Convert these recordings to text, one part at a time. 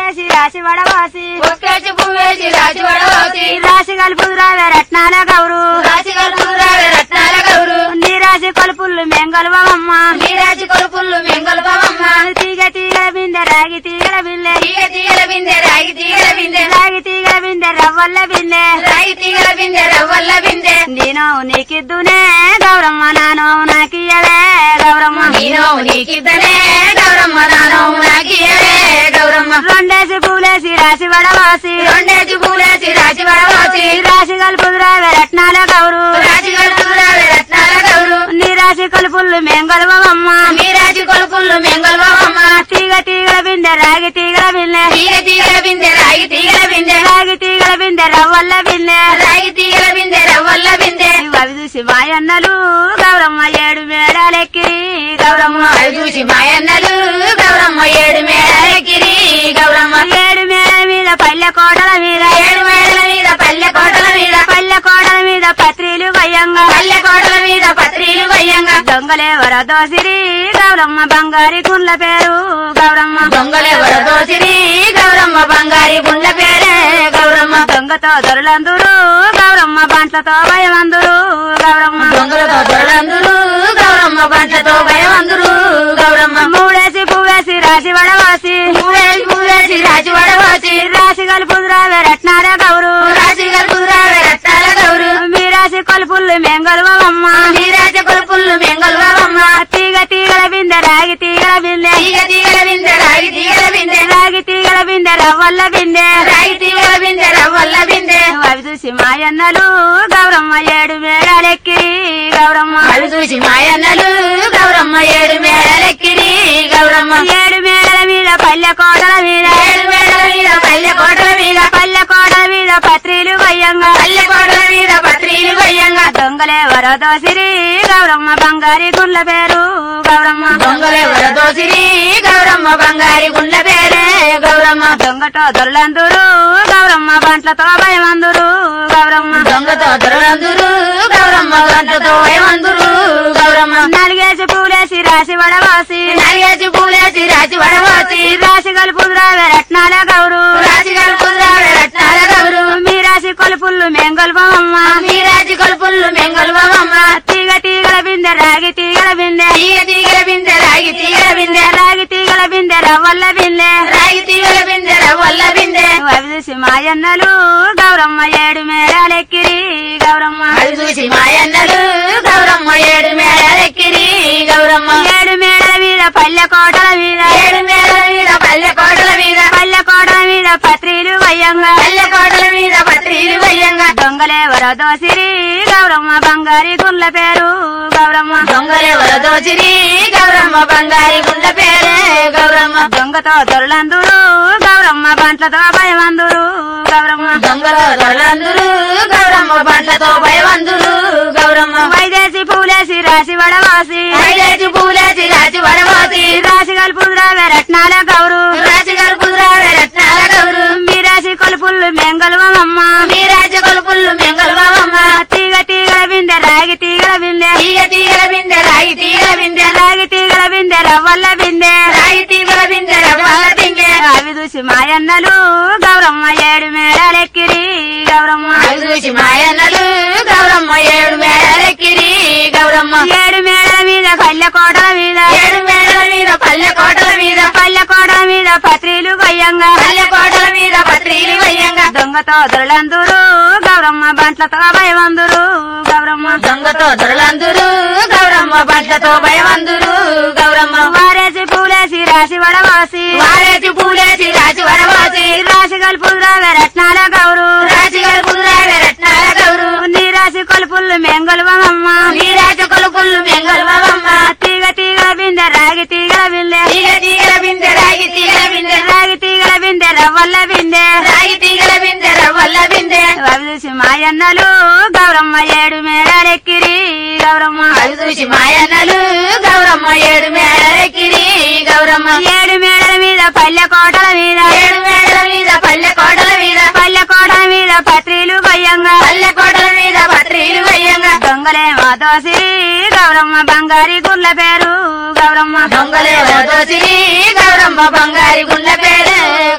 పువ్వేసి రాసి వడవాసి ఒక్కేసి పువ్వేసి రాసి వడవాసి రాసి కలుపు రావే రత్నాల గౌరు రాసి కలుపురావే రత్నాల గౌరు నీ రాసి కొలుపులు మెంగలువమ్మ నీరాజి కొలుపుళ్ళు మెంగొల్పవమ్మ తీగ తీగల బిందె రాగి తీగల బిల్లె తీగ తీగల బిందె రాగి తీగల బిందె రాగి తీగల బిందె రవ్వల్ల బిల్లె రాగి తీగల బిందె రవ్వల్ల బిందె నేను నీకిద్దునే గౌరమ్మ నాను నాకియ్యవే గౌరమ్మ నేను నీకిద్దనే గౌరమ్మ నాను నాకియవే గౌరమ్మ రెండేసి పూలేసి రాసి వడవాసి రెండేసి పూలేసి రాసి వడవాసి రాసి కలుపు రావే రత్నాల గౌరు రాసి కలుపురావే రత్నాల గౌరు నీ రాసి కలుపులు మెంగలువమ్మ నీరాజి కొలుపుళ్ళు మెంగొల్పవమ్మ తీగ తీగల బిందె రాగి తీగల బిల్లె తీగ తీగల బిందె రాగి తీగల బిందె రాగి తీగల బిందె రవ్వల్ల బిల్లె రాగి తీగల బిందె రవ్వల్ల బిందె అవి చూసి మాయన్నలు గౌరమ్మ ఏడు మేడాలెక్కి గౌరమ్మ అవి చూసి మాయన్నలు గౌరమ్మ ఏడు మేడలెక్కిరి గౌరమ్మ ఏడు మేడల మీద పల్లె కోటల మీద ఏడు మేడల మీద పల్లె కోటల మీద పల్లె కోటల మీద పత్రిలు వయ్యంగా పల్లె కోటల మీద పత్రిలు వయ్యంగా దొంగలేవర దోసిరి గౌరమ్మ బంగారి కుండ్ల పేరు గౌరమ్మ దొంగలెవర దోసిరి గౌరమ్మ బంగారి గుండ్ల పేరే గౌరమ్మ దొంగతో దొరలందురు గౌరమ్మ బంట్లతో భయమందురు గౌరమ్మ దొంగలతో దొరలందురు గౌరమ్మ పంటతో భయమందురు గౌరమ్మ మూడేసి పువ్వేసి రాసి వడవాసి పువ్వేసి పువ్వేసి రాజు వడవాసి రాసి కలుపు రావే రత్నాల గౌరు రాజు గల్పురావే రత్నాల గౌరు మీరాసి కొలుపులు మెంగలువమ్మ నీరాజ కొలుపుళ్ళు మెంగల్వమ్మ తీగ తీగల బిందె రాగి తీగల బిందె తీగ తీగల బిందె రాగి తీగల బిందె రాగి తీగల బిందె రవ్వల్ల బిందె రాగి తీగల బిందె రవ్వల్ల బిందె అవి చూసి మాయన్నలు గౌరమ్మ ఏడు మేడాలెక్కి గౌరమ్మ అవి చూసి మాయన్నలు గౌరమ్మ ఏడు మేడలెక్కిరి గౌరమ్మ ఏడు మేడల మీద పల్లె కోటల మీద ఏడు మేడల మీద పల్లె కోటల మీద పల్లె కోటల మీద పత్రిలు వయ్యంగా పల్లె కోటల మీద పత్రిలు వయ్యంగా దొంగలే వరదోసిరి గౌరమ్మ బంగారి గుండ్ల పేరు గౌరమ్మ దొంగలెవర దోసిరి గౌరమ్మ బంగారి గుండ్ల పేరే గౌరమ్మ దొంగటో దొరలందురు గౌరమ్మ బంట్లతో భయమందురు గౌరమ్మ దొంగతో దొరలందురు గౌరమ్మ గంటతో ఏమందురు గౌరమ్మ నాలుగేసి పూలేసి రాసి వడవాసి నరిగేసి పూలేసి రాసి వడవాసి రాసి కలుపు రావే రత్నాల గౌరు రాసి కలుపురావే రత్నాల గౌరు మీరాసి కొలుపులు మెంగొల్పమ్మ మీరాజి కొలుపుళ్ళు మెంగల్వమ్మ తీగ తీగల బిందె రాగి తీగల బిందె తీగ తీగల బిందె రాగి తీగల బిందె రాగి తీగల బిందె రవ్వల్ల బిందె రాగి తీగల బిందె రవ్వల్ల బిందె అవి చూసి మాయన్నలు గౌరమ్మ ఏడు మేడాలెక్కిరి గౌరమ్మ అవి చూసి మాయన్నలు గౌరమ్మ ఏడు మేడలెక్కిరి గౌరమ్మ ఏడు మేడల మీద పల్లె కోటల మీద ఏడు మేడల మీద పల్లె కోటల మీద పల్లె కోటల మీద పత్రిలు వయ్యంగా పల్లె కోటల మీద పత్రిలు వయ్యంగా దొంగలే వరదోసిరి గౌరమ్మ బంగారి గుండ్ల పేరు గౌరమ్మ దొంగలెవర దోచిరి గౌరమ్మ బంగారి గుండ్ల పేరే గౌరమ్మ దొంగతో దొరలందురు గౌరమ్మ బంట్లతో భయమందురు గౌరమ్మ దొంగల దొరలందురు గౌరమ్మ పంటతో భయవందురు గౌరమ్మ వైదేసి పూలేసి రాసి వడవాసి ఐలేసి పూలేసి రాసి వడవాసి రాసి కలుపు రావే రత్నాల గౌరు రాసి గల్పురావే రత్నాల గౌరు మీరాసి కొలుపులు మెంగలువమ్మ మీరాజ కొలుపుళ్ళు మెంగల్వమ్మ తీగ తీగల బిందె రాగి తీగల బిందె తీగ తీగల బిందె రాగి తీగల బిందె రాగి తీగల బిందె రవ్వల్ల బిందె రాగి తీగల బిందె రవ్వల బిందె అవి చూసి మాయన్నలు గౌరమ్మ ఏడు మేడాలెక్కిరి గౌరమ్మ అవి చూసి మాయన్నలు గౌరమ్మ ఏడు మేడలెక్కిరి గౌరమ్మ ఏడు మేడల మీద పల్లె కోటల మీద ఏడు మేడల మీద పల్లె కోటల మీద పల్లె కోటల మీద పత్రిలు వయ్యంగా పల్లె కోటల మీద పత్రిలు వయ్యంగా దొంగతో దొరలందురు గౌరమ్మ బంట్లతో భయమందురు గౌరమ్మ దొంగతో దొరలందురు గౌరమ్మ పంటతో భయవందురు గౌరమ్మ వారేసి పూలేసి రాసి వడవాసి వారేసి పూలేసి రాసి వడవాసి రాసి కలుపు రావే రత్నాల గౌరు రాసి గల్పురావే రత్నాల గౌరు నీరాసి కొలుపులు మెంగలువమ్మ నీరాజ కొలుపుళ్ళు మెంగల్వమ్మ తీగ తీగల బిందె రాగి తీగల బిందె తీగ తీగల బిందె రాగి తీగల బిందె రాగి తీగల బిందె రవ్వల్ల బిందె రాగి తీగల బిందె రవ్వల్ల బిందె అవి చూసి మాయన్నలు గౌరమ్మ ఏడు మేడాలెక్కిరి గౌరమ్మ అవి చూసి మాయన్నలు గౌరమ్మ ఏడు మేడలెక్కిరి గౌరమ్మ ఏడు మేడల మీద పల్లె కోటల మీద ఏడు మేడల మీద పల్లె కోటల మీద పల్లె కోటల మీద పత్రిలు కొయ్యంగా పల్లె కోటల మీద పత్రిలు వయ్యంగా దొంగలే మాతోసిరి గౌరమ్మ బంగారి గుళ్ళ పేరు గౌరమ్మ దొంగలే దోసిరి గౌరమ్మ బంగారి గుండె పేరే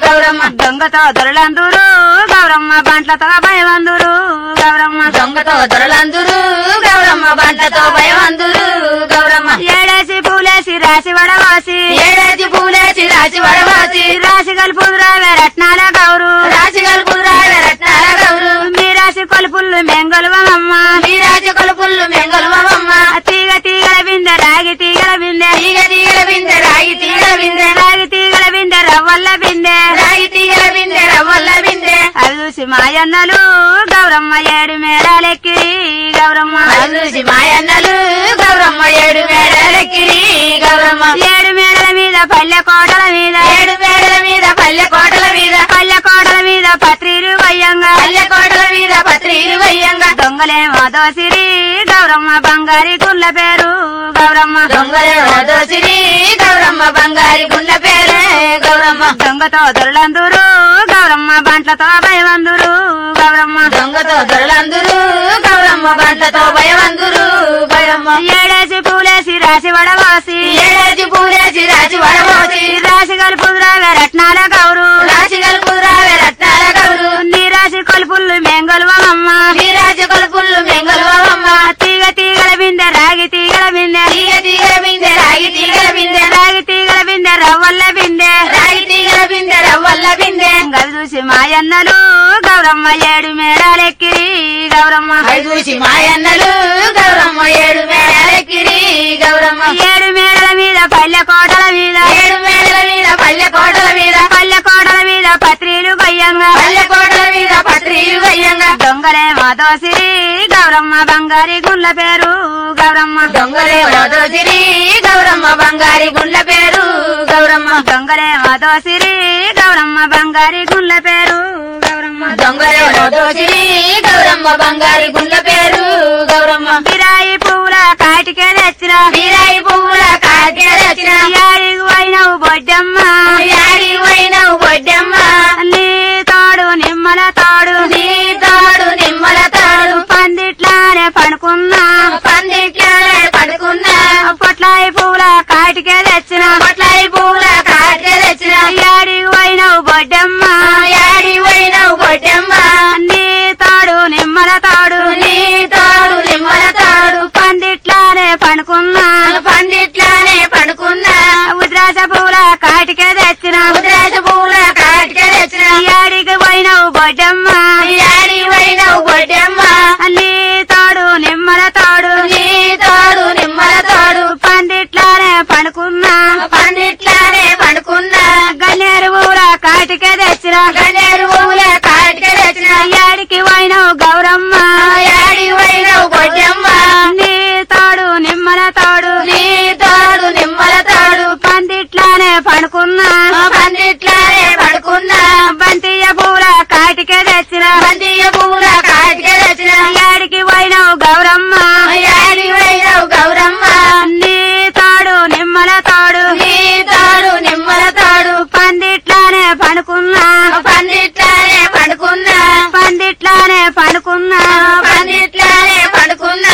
గౌరమ్మ దొంగతో దొరలందరూ గౌరమ్మ బంట్లతో భయవందురు గౌరమ్మ దొంగతో దొరలందురు గౌరమ్మ బంటతో భయవందురు గౌరమ్మ ఏడేసి పూలేసి రాసి వడవాసి ఏడాది పూలేసి రాసి వడవాసి రాసి కలుపుదురావే రత్నాల గౌరు రాసి కలుపురాల రత్నాల గౌరు మీ రాసి కొలుపుల్లు మెంగలువమ్మ మీ రాజు కొలుపుల్లు మెంగళమ్మ తీగ తీగల బిందె రాగి తీగల బిందె తీగ తీగల బిందె రాగి తీగల బిందె రాగి తీగల బిందె రవ్వల్ల బిందె రాగి తీగల బిందె రవ్వల్ల బిందె అవి చూసి మాయన్నలు గౌరమ్మ ఏడు మేడాలెక్కి గౌరమ్మ చూసి మాయన్నలు గౌరమ్మ ఏడు మేడలెక్కిరి గౌరమ్మ ఏడు మేడల మీద పల్లె కోటల మీద ఏడు మేడల మీద పల్లె కోటల మీద పల్లె కోటల మీద పత్రిలు వయ్యంగా పల్లె కోటల మీద పత్రిలు వయ్యంగా దొంగలేమో దోసిరి గౌరమ్మ బంగారి గుళ్ళ పేరు గౌరమ్మ దొంగలే దోసిరి గౌరమ్మ బంగారి గుండె పేరే గౌరమ్మ దొంగతో దొరలందరూ గౌరమ్మ బంట్లతో భయవందురు గౌరమ్మ దొంగతో దొరలందురు గౌరమ్మ బంటతో భయవందురు భయమ్మ ఏడేసి పూలేసి రాసి వడవాసి ఏడాది పూలేసి రాసి వడబోసి రాసి కలుపుదురావే రత్నాల గౌరు రాసి కలుపురావే రత్నాల గౌరు నీ రాసి కొలుపుల్లు మెంగలువమ్మ మీ రాజు కొలుపుల్లు మెంగళమ్మ తీగ తీగల బిందె రాగి తీగల బిందె తీగ తీగల బిందె రాగి తీగల బిందె రాగి తీగల బిందె రవ్వల్ల బిందె రాగి తీగల బిందె రవ్వల్ల బిందె గది చూసి మాయన్నలు గౌరమ్మ ఏడు మేడాలెక్కిరి గౌరమ్మ అవి చూసి మాయన్నలు గౌరమ్మ ఏడు మేడలెక్కిరి గౌరమ్మ ఏడు మేడల మీద పల్లె కోటల మీద ఏడు మేడల మీద పల్లె కోటల మీద పల్లె కోటల మీద పత్రిలు గయ్యంగా పల్లె కోటల మీద పత్రిలు వయ్యంగా దొంగలే మాతోసిరి గౌరమ్మ బంగారి గుళ్ళ పేరు గౌరమ్మ దొంగలే వదోసిరి గౌరమ్మ బంగారి గుండ్ల పేరు గౌరమ్మ దొంగలే మాతోసిరి గౌరమ్మ బంగారి గుళ్ళ పేరు గౌరమ్మ దొంగలే వదోసిరి గౌరమ్మ బంగారి గుండ్ల పేరు గౌరమ్మ కిరాయి పువ్వుల కాటికే తెచ్చిన వీరాయి పువ్వుల కాకేరచిన యాడికి పోయినవు బొడ్డమ్మ యాడి పోయినవు బొడ్డమ్మ నీ తాడు నిమ్మల తాడు నీ తాడు నిమ్మల తాడు పందిట్లానే పడుకున్నా పందిట్లోనే పడుకున్నా పొట్లాయి పువ్వుల కాటికే తెచ్చిన పొట్లాయి పువ్వుల కాకేరచిన యాడికి పోయినవు బొడ్డమ్మ యాడి పోయినవు బొడ్డమ్మ నీ తాడు నిమ్మల తాడు నీ తాడు నిమ్మల తాడు పందిట్లానే పడుకున్నా పందిట్లోనే పడుకున్నా ఉద్రాస పువ్వుల కాటికే తెచ్చిన ఉద్రాజ పువ్వుల కాకేరచిన యాడికి పోయినవు బొడ్డమ్మ యాడి పోయినవు బొడ్డమ్మ నీ తాడు నిమ్మల తాడు నీ తాడు నిమ్మల తాడు పందిట్లానే పడుకున్నా పందిట్లోనే పడుకున్నా గన్నేరు ఊర కాటికే తెచ్చిన గన్నేరు పువ్వుల కాకేరచిన యాడికి పోయినవు గౌరమ్మ యాడి పోయినవు బొడ్డమ్మ నీ తాడు నిమ్మల తాడు నీ తాడు నిమ్మల తాడు పందిట్లానే పడుకున్నా పందిట్లోనే పడుకున్నా బంతియ్య పూల కాటికే తెచ్చిన బంతియ పువ్వుల కాకేరచిన యాడికి పోయినవు గౌరమ్మ యాడి పోయినవు గౌరమ్మ నీ తాడు నిమ్మల తాడు నీ తాడు నిమ్మల తాడు పందిట్లానే పడుకున్నా పందిట్లోనే పడుకున్నా పందిట్లానే పడుకున్నా పందిట్లోనే పడుకున్నా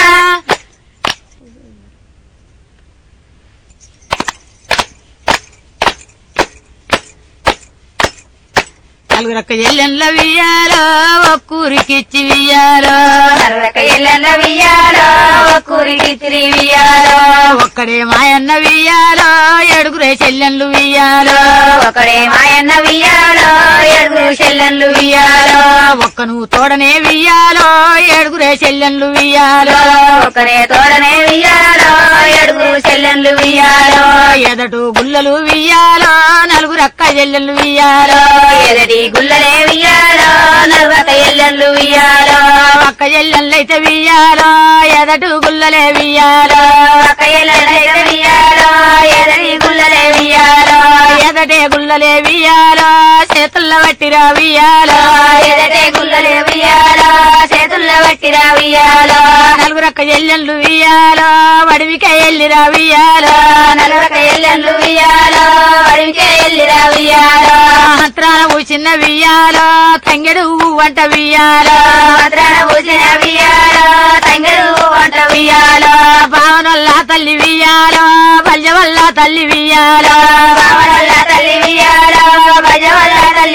నలుగురక్క ఎల్లెన్ల వియ్యాలో ఒక్కూరికిచ్చి వియ్యాలో నరక ఎల్లన్న వియ్యాలో ఒక్కూరికి తిరిగియాలో ఒక్కడే మాయన్న వియ్యాలో ఏడుగురే చెల్లెన్లు వియ్యాలో ఒకడే మాయన్న వియ్యాలో ఏడుగురు చెల్లెన్లు వియ్యాలో ఒక్క నువ్వు తోడనే వియ్యాలో ఏడుగురే చెల్లెన్లు వియ్యాలో ఒకరే తోడనే వియ్యాలో ఏడుగురు చెల్లెన్లు వియ్యాలో ఎదటు గుల్లలు వియ్యాలో నలుగురు అక్క చెల్లెన్లు వియ్యాలో ఎదటి గుల్లలే వియ్యాలో నలుగక ఎల్లెన్లు వియ్యాలో అక్క చెల్లెన్లైతే వియ్యాలో ఎదటు గుల్లలే వియ్యాలో ఒక ఎల్లెన్లైతే వియ్యాలో ఎదటి గుల్లలే వియ్యాలో ఎదటే గుల్లలే వియ్యాలో చేతుల్లో పట్టిరా వియ్యాలో ఎదటే గుల్లలే వియ్యాలో చేతుల్లో పట్టిరా వియ్యాలో నలుగురక్క చెల్లెన్లు వియ్యాలో వడివికే ఎల్లిరా వియ్యాలో నలుగక ఎల్లెన్లు వియ్యాలో అడిగితే ఎల్లిరా వియ్యాలో మంత్రాల చిన్న వియ్యాలో తంగెడు వంట వియ్యాలో భద్రాన పూసిన వియ్యాలో తంగడు వంట వియ్యాలో భావనల్లా తల్లి వియ్యాలో బల్య వల్ల తల్లి వియ్యాలో బావనల్ల తల్లి వియ్యాలో భజవల్ల తల్లి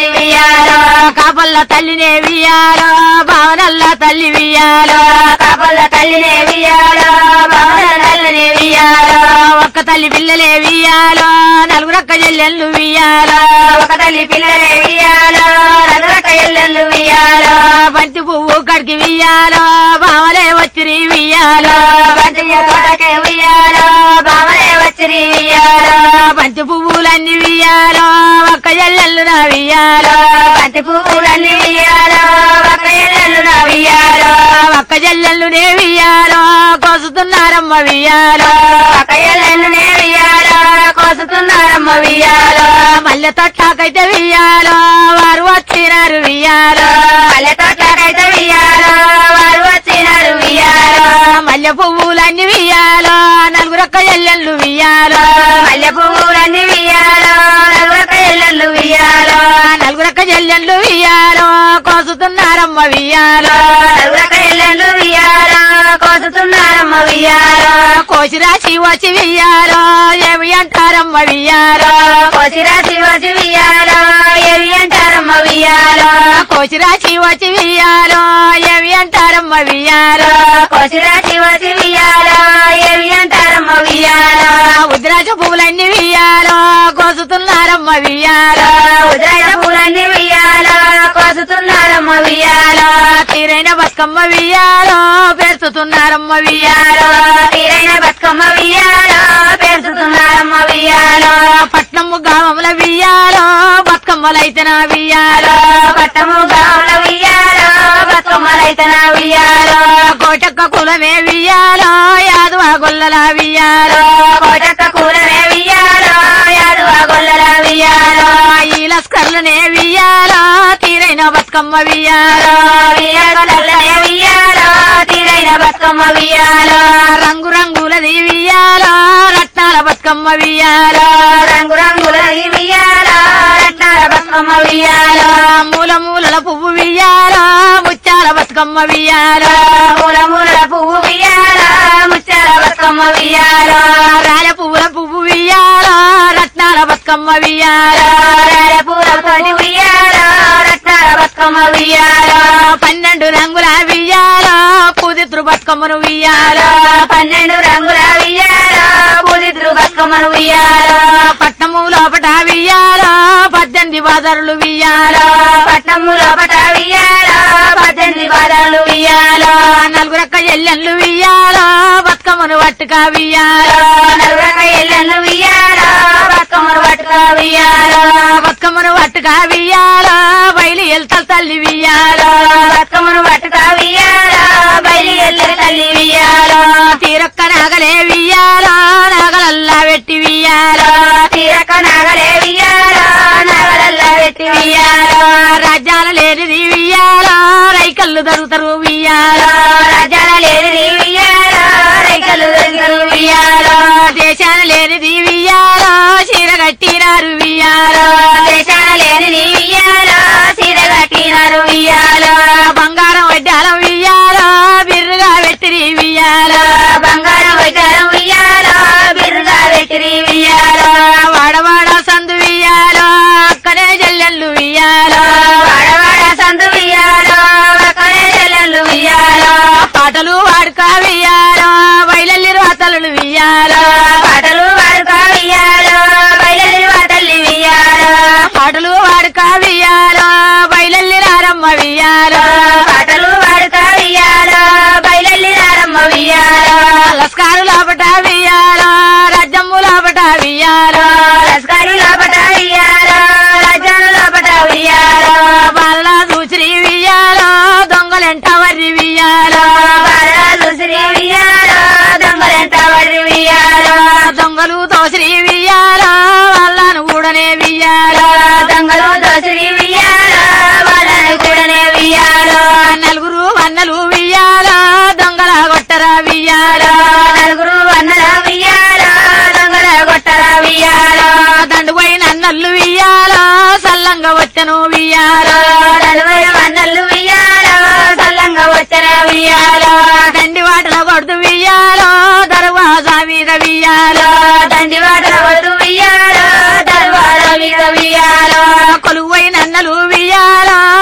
తల్లినే వియాలో భావనల్లా తల్లి వియాలో కాపల్ల తల్లినే వియాలో బావల తల్లినే వియాలో ఒక్క తల్లి పిల్లలే వియాలో నలుగురక్క చెల్లెళ్ళు వియాలో ఒక తల్లి పిల్లలే వియాలో నలురక ఎల్లెళ్ళు వియాలో బంతి పువ్వు కడికి వియాలో భావలే వచ్చిరి వియాలో బంతియ తోటకే వియాలో బావలే వచ్చిరి వియాలో బంతి పువ్వులన్నీ వియాలో ఒక్క చెల్లెళ్ళు నా వియాలో బంతి పువ్వులన్నీ వియాలో ఒక ఎల్లెళ్ళు నా వియాలో ఒక్క చెల్లెళ్ళు నే వియాలో కోసుతున్నారమ్మ వియాలో ఒక ఎల్లెళ్ళు నే వియాలో కోసుతున్నారమ్మ వియాలో మల్లె తొట్టాకైతే వియాలో వారు వచ్చినారు వియాలో పల్లె తోటకైతే వియాలో వారు వచ్చినారు వియాలో మల్లె పువ్వులన్నీ వియాలో నలుగురొక్క ఎల్లెళ్ళు వియాలో మల్లె పువ్వులన్నీ వియాలో నలుగురక ఎల్లెళ్ళు వియాలో నలుగురొక్క చెల్లెళ్ళు వియాలో కోసుతున్నారమ్మ వియాలో నలుగురక ఎల్లెళ్ళు వియాలో కోసుతున్నారమ్మ వియాలో కోసిరాశి వచ్చి వియాలో ఏమి అంటారమ్మ వియాలో కోసిరాసి వచ్చి వియాలో ఎవి అంటారమ్మ వియాలో కోసిరాశి వచ్చి వియాలో ఏమి అంటారమ్మ వియాలో కోసిరాసి వచ్చి వియాలో ఎవి అంటారమ్మ వియాలో ఉద్రాజ పువ్వులన్నీ వియాలో కోసుతున్నారమ్మ వియాలో ఉదయ పూలన్నీ వియాలో కోసుతున్నారమ్మ వియాలో తీరైన బతుకమ్మ వియాలో పెరుస్తున్నారమ్మ వియాలో తీరైన బతుకమ్మ వియాలో పేర్చుతున్నారమ్మ వియాలో పట్నము గామముల వియాలో బతుకమ్మలైతే నా వియాలో పట్టము గావుల వియాలో బతుకమ్మలైతన వియాలో కోటక్క కులమే వియాలో యాదవ గొల్లల వియాలో కోటక్క కూరనే వియాలో యాదువ గొల్లల వియాలో ఈ లస్కర్లనే వియాలో తీరైన బతుకమ్మ వియాలో వియాలో నల్లనే వియాలో తీరైన బతుకమ్మ వియాలో రంగు రంగులది వియాలో రత్నాల బతుకమ్మ వియాలో రంగు రంగుల వియాలో రత్నాల బతుకమ్మ వియాలో మూల మూలల పువ్వు వియాలో ముత్యాల బతుకమ్మ వియాలో మూల మూల పువ్వు వియాలో ముచ్చాల బతుకమ్మ వియాలో రాల పువ్వుల పువ్వు వియాలో రత్నాల బతుకమ్మ వియాలో రాల పూలతోటి వియాలో రత్నాల బతుకమ్మ వియాలో పన్నెండు రంగుల వియాలో పూదిత్రు బతుకమ్మను వియాలో పన్నెండు రంగుల వియాలో పూజిత్రు బతుకమ్మను వియాలో పట్నము లోపట వియాలో పద్దెనిమిది బాదరులు వియాలో పట్నము లోపట వియాలో పద్దెనిమిది బాధలు వియాలో నలుగురక్క ఎల్లెళ్ళు వియాలో బతుకమ్మను పట్టుక వియాలో నలుగురక ఎల్లెళ్ళు వియాలో బతుకమ్మను పట్టుక వియాలో బతుకమ్మను పట్టుక వియాలో బయలు ఎల్తల తల్లి వియాలో బతుకమ్మను పట్టుక వియాలో బయలు ఎల్లె తల్లి వియాలో తీరొక్క నాగలే వియాలో నాగలల్లా పెట్టి వియాలో తీరక నాగలే వియాలో నగలల్ల పెట్టి వియాలో రాజ్యాల లేనిది వియాలో రైకల్లు దొరుకుతారు వియాలో రాజ్యాల లేనిది వియాలో రైకలు దగ్గరు వియాలో దేశాల లేనిది వియాలో చీర కట్టినారు వియాలో దేశాల లేనిది వియాలో సీర కట్టినారు వియాలో బంగారం వడ్డాలం వియాలో బిర్రుగా పెట్టిరి వియాలో బంగారం వైచారం వియాలో బిరుగా పెట్టిరి వియాలో వాడవాడ సందు వియాలో అక్కడే జల్లెళ్ళు వియాలో వాడవాడ సందు వియాలో అక్కడే చెల్లెళ్ళు వియాలో పాటలు వాడుక వియాలో బయలల్లి రాతలు వియాలో పాటలు వాడుక వియాలో బయలు వాటల్లి వియాలో పాటలు వాడుక వియాలో బయలల్లి రారమ్మ వియాలో పాటలు వాడుక వియాలో బయలల్లి రారమ్మ వియాలో లస్కారు లోపట వియాలో రజమ్ము లోపట వియాలో రస్కారు లోపట వియాలో రాజ్యాల లోపట వియాలో బాల సూచిరి వియాలో దొంగలెంట వర్రి వియాలో బాలాలు శ్రీ వియాలో దొంగలెంట వడ్రి వియాలో దొంగలు తోసిరి వియాలో వాళ్ళను కూడనే వియాలో దొంగలు దోసిరి వియాలో వాళ్ళని కూడనే వియాలో నలుగురు వన్నలు వియాలో దొంగల కొట్టరా వియాలో నలుగురు వన్నల వియాలో దొంగల గొట్టల వియాలో దండుపోయి నన్నల్లు వియాలో సల్లంగా వచ్చను వియాలో నలుగురు వన్నలు వియాలో సల్లంగా వచ్చిన వియాలో దండి వాటల కొడుతు వియాలో దర్వాజా మీద వియాలో దండి వాటల వద్దు వియాలో దర్వాల మీద వియాలో కొలువై నన్నలు వియాలో సల్ల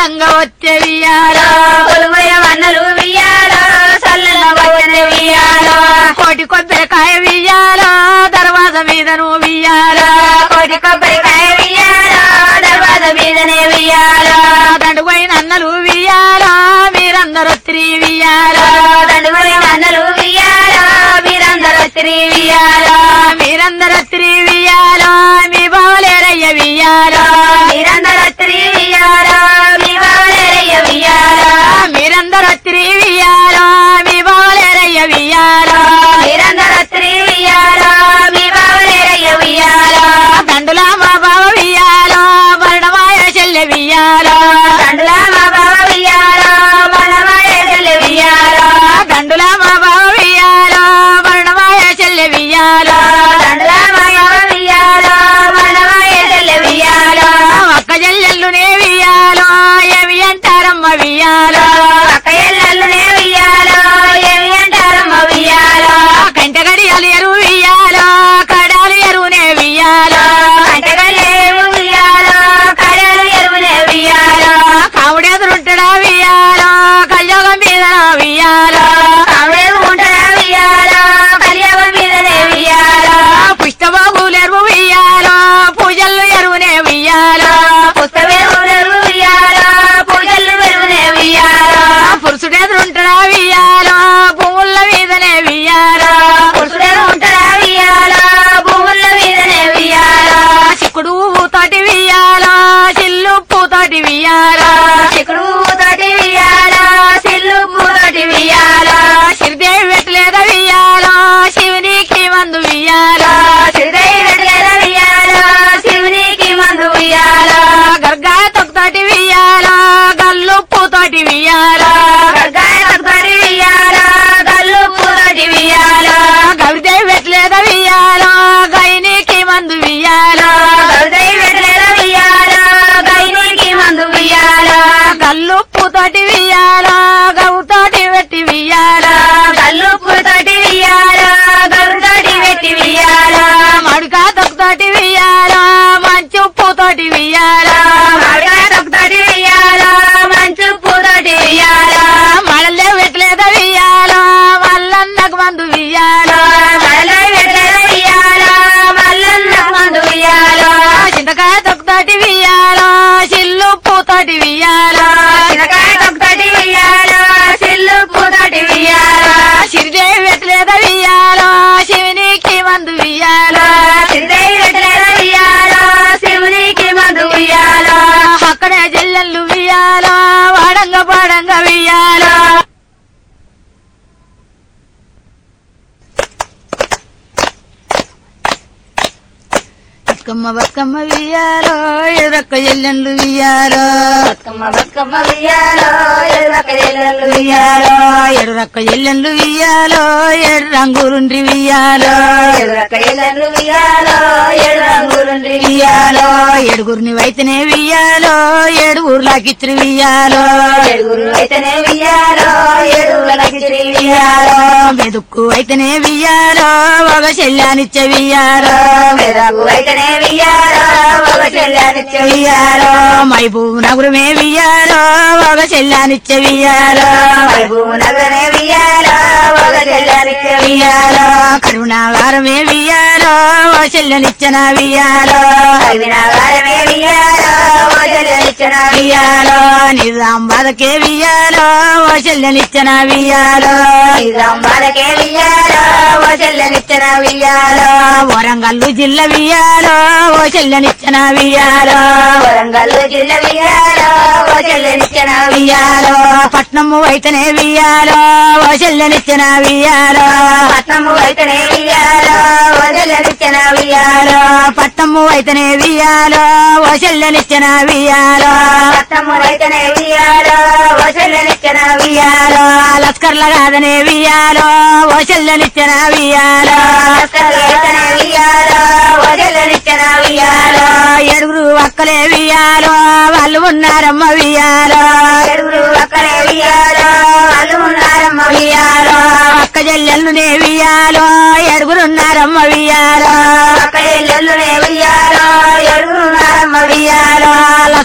చల్లంగా వచ్చే వియాలో కొలువైన వన్నలు వియ్యాలో చల్లంగా వచ్చే వియ్యాలో కోటి కొబ్బరికాయ వియాలో దర్వాజ మీద నువ్వు వియాలో కోటి కొబ్బరికాయ వియ్యాలో దర్వాజ మీదనే వియ్యాలో దండుపోయిన అన్నలు వియాలో మీరందరూ స్త్రీ వియాలో దండుగొని వన్నలు వియ్యాలో మీరందరూ స్త్రీ వియ్యాలో మీరందరూ స్త్రీ వియాలో మీ బావలేరయ్య వియాలో మీరందరూ స్త్రీ వియ్యాలో మీ బావలేరయ్య వియ్యాలో మీరందరూ స్త్రీ వియాలో మీ బావలేరయ్య వియాలో మీరందరూ స్త్రీ వియ్యాలో మీ బావలేరయ్య వియ్యాలో దండుల మా బావ వియాలో మరణమాయ చెల్లె వియాలో దండుల మా బావ వియ్యాలో మనమాయ చెల్లి వియ్యాలో దండుల మా బావ వియాలో మరణమాయ చెల్లె వియాలో దండుల మా బావ వియ్యాలో మనమాయ చెల్లి వియ్యాలో ఒక్క చెల్లెళ్ళునే వియాలో ఏమి అంటారమ్మ వియాలో అక్క ఎల్లెల్లునే వియ్యాలో ఏమి అంటారమ్మ వియ్యాలో కంట గడియాలు ఎరువు వియాలో కడాలు ఎరువునే వియాలో అంటగలేవు వియ్యాలో కడలు ఎరువునే వియ్యాలో కావుడెదురుంటడా వియాలో కళ్యోగం మీద వియాలో కావేరు ఉంటరా వియ్యాలో కలియవ మీదనే వియ్యాలో పుష్టబాబులు ఎరువు వియాలో పూజలు ఎరువునే వియాలో పుస్తవేరు వియ్యాలో పూజలు వెరువునే వియ్యాలో పురుషుడెదురుంటడా వియాలో పువ్వుల మీదనే వియాలో పురుషుడే ఉంటరా వియ్యాలో భూముల మీదనే వియ్యాలో చిక్కుడు తోటి వియాలో చిల్లు పూతోటి వియాలో చిక్కుడు తోటి వియ్యాలో సిల్లు పూతోటి వియ్యాలో సిరిదేవి పెట్టలేద వియాలో శివునికి మందు వియాలో శ్రీదై వెట్లేద వియ్యాలో శివునికి మందు వియ్యాలో గర్గా తొక్కుతోటి వియాలో గల్లు పూతోటి వియాలో గర్గాయ తొక్కటి వియ్యాలో గల్లు పూతోటి వియ్యాలో గవిదేవి పెట్టలేద వియాలో గైనికి మందు వియాలో శ్రీదై వెట్లేద వియ్యాలో గైనికి మందు వియ్యాలో గల్లు పూతోటి వియాలో గవుతోటి పెట్టి వియాలో గల్లు పూతోటి వియ్యాలో గరుతోటి పెట్టి వియ్యాలో మడుకా తొక్కుతోటి వియాలో మంచు పూతోటి వియాలో మామిడికాయ తొక్కతోటి వియ్యాలో మంచు పూతోటి వియ్యాలో మళ్ళీ పెట్టలేద వియాలో మల్లన్నకు మందు వియాలో మళ్ళీ వెట్లేద వియ్యాలో మల్లన్నకు మందు వియ్యాలో చింతకాయ తొక్కుతోటి వియాలో చిల్లు పూతోటి వియాలో చిన్నకాయ తొక్కతోటి వియ్యాలో సిల్లు పూతోటి వియ్యాలో సిరిదేవి పెట్టలేద వియాలో శివునికి మందు వియాలో శ్రీదై వెట్లేద వియ్యాలో శివునికి మందు వియ్యాలో అక్కడే జల్లెళ్ళు వియాలో వాడంగ పాడంగ వియాలో బతుకమ్మ బతుకమ్మ వియాలో ఎదురక్క జల్లెళ్ళు వియాలో బతుకమ్మ బతుకమ్మ వియ్యాలో ఎదురక్క ఎల్లెల్లు వియాలో ఎదురక్క జల్లెళ్ళు వియాలో ఎడు రంగులుండ్రి వియాలో ఎదురక్క ఎల్లెల్లు వియ్యాలో ఏడు రంగులుండి వియాలో ఏడుగురిని వైతనే వియాలో ఏడు ఊర్లాకిచ్చి వియాలో ఏడుగురు అయితేనే వియ్యాలో ఏడుగులకి శ్రీ వియ్యాలో మెదుక్కు అయితేనే వియాలో ఒక చెల్లానిచ్చ వియాలో మెదకు అయితేనే వియ్యాలో ఒక చెల్లానిచ్చే వియాలో మైబూ నగురమే వియాలో ఒక చెల్లానిచ్చ వియాలో భూము నగరే వియ్యాలో ఒక చెల్లానిచ్చే వియాలో కరుణాగారమే వియాలో ఒక చెల్లనిచ్చన వియాలో వినాగారమే వియ్యాలో ఒక చెల్లానిచ్చిన వియాలో నిజాం బాధకే వియాలో ఒక చెల్లనిచ్చన వియాలో నిజాంబాలకే వియ్యాలో ఒక చెల్లనిచ్చిన వియ్యాలో వరంగల్లు జిల్లా వియాలో ఓ చెల్లనిచ్చన వియాలో వరంగల్ జిల్లా వియ్యాలో ఒక చెల్లనిచ్చిన వియాలో పట్నము అయితేనే వియాలో ఓ చెల్లనిచ్చన వియాలో పట్నము అయితేనే వియ్యాలో ఒక చెల్లనిచ్చిన వియ్యాలో పట్నము అయితేనే వియాలో ఓ చెల్లనిచ్చన వియాలో పట్నము అయితేనే వియ్యాలో ఒక చెల్లనిచ్చిన వియాలో లస్కర్ల కాదనే వియాలో ఓ చెల్లనిచ్చన వియాలో అయితేనే వియ్యాలో ఒక చెల్లనిచ్చిన వియ్యాలో ఏడుగురు అక్కలే వియాలో వాళ్ళు ఉన్నారమ్మ వియాలో ఏడుగురు అక్కడే వియ్యాలో వాళ్ళు ఉన్నారమ్మ వియాలో అక్క చెల్లెళ్ళునే వియాలో ఏడుగురున్నారమ్మ వియాలో అక్క ఎల్లెల్లునే వియ్యాలో ఏడుగురు ఉన్నారమ్మ వియాలో లస్కర్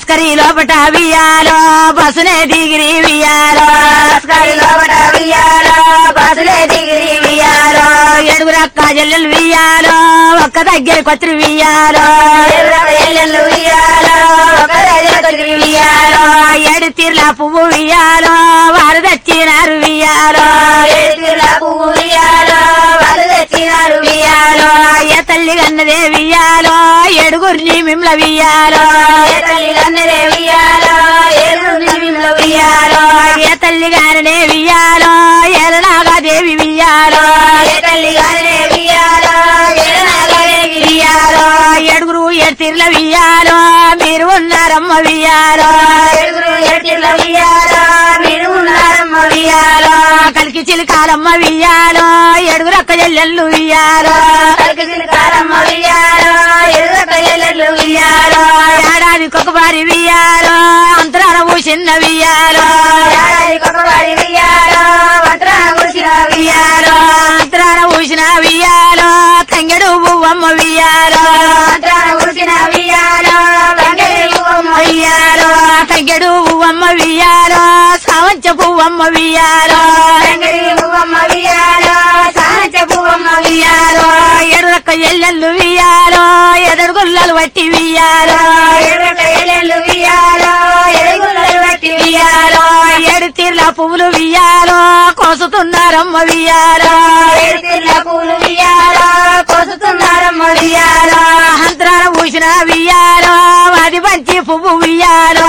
లస్కరి లోపట వియాలో బసునే దిగిరి వియాలో లస్కరి లోపట వియ్యాలో బస్సులే దిగిరి వియ్యాలో ఏడుగురక్క జల్లెలు వియాలో ఒక్క దగ్గర కొత్తిరి వియాలో ఎర్రవ ఎల్లెల్లు వియ్యాలో ఒక దగ్గర తొలిగిరి వియ్యాలో ఏడు తీర్ల పువ్వు వియాలో వారు తెచ్చినారు వియాలో ఏడుగుల పువ్వు వియ్యాలో వాళ్ళు తెచ్చినారు వియ్యాలో ఏ తల్లి కన్నదే వియాలో ఏడుగురిని మిమ్ల వియాలో ఏ తల్లి గన్నెరే వియ్యాలో ఏడుగురు నిమిలో వియ్యాలో ఏ తల్లి గారనే వియాలో ఏలనాగా దేవి వియాలో ఏ తల్లి గన్నెరే వియ్యాలో ఏడనాగరే వియ్యాలో ఏడుగురు ఏడు తీర్ల వియాలో మీరు ఉన్నారమ్మ వియాలో ఏడుగురు ఎట్టిల వియ్యాలో మీరు ఉన్నారమ్మ వియ్యాలో కలికి చిలికాలమ్మ వియాలో ఏడుగురు అక్క చెల్లెళ్ళు వియాలో కలికి సిలికారమ్మ వియ్యాలో ఎదురక ఎల్లెల్లు వియ్యాలో ఏడాదికొక వారి వియాలో అంతరాన చిన్న వియాలో ఏడాది కొకవాడి వియ్యాలో వంతరాన కురిసిన వియ్యాలో అంతరాన ఊసిన వియాలో తంగెడు పువ్వమ్మ వియాలో వంతరాన కురిసిన వియ్యాలో బంగళి పువ్వమ్మ వియాలో తంగెడు పువ్వమ్మ వియాలో సావంచ పువ్వమ్మ వియాలో బంగళి పువ్వమ్మ వియ్యాలో సానచ పువ్వమ్మ వియ్యాలో ఎర్రక్క ఎల్లెళ్ళు వియాలో ఎదరు గుల్లలు వట్టి వియాలో ఎర్రక ఎల్లెల్లు వియ్యాలో ఎరుగుల్లలు బట్టి వియ్యాలో ఏడు తీర్ల పువ్వులు వియాలో కోసుతున్నారమ్మ వియాలో ఏడుతిల్ల పూలు వియ్యాలో కోసుతున్నారమ్మ వియ్యాలో అంతరాన ఊసిన వియాలో అది మంచి పువ్వు వియాలో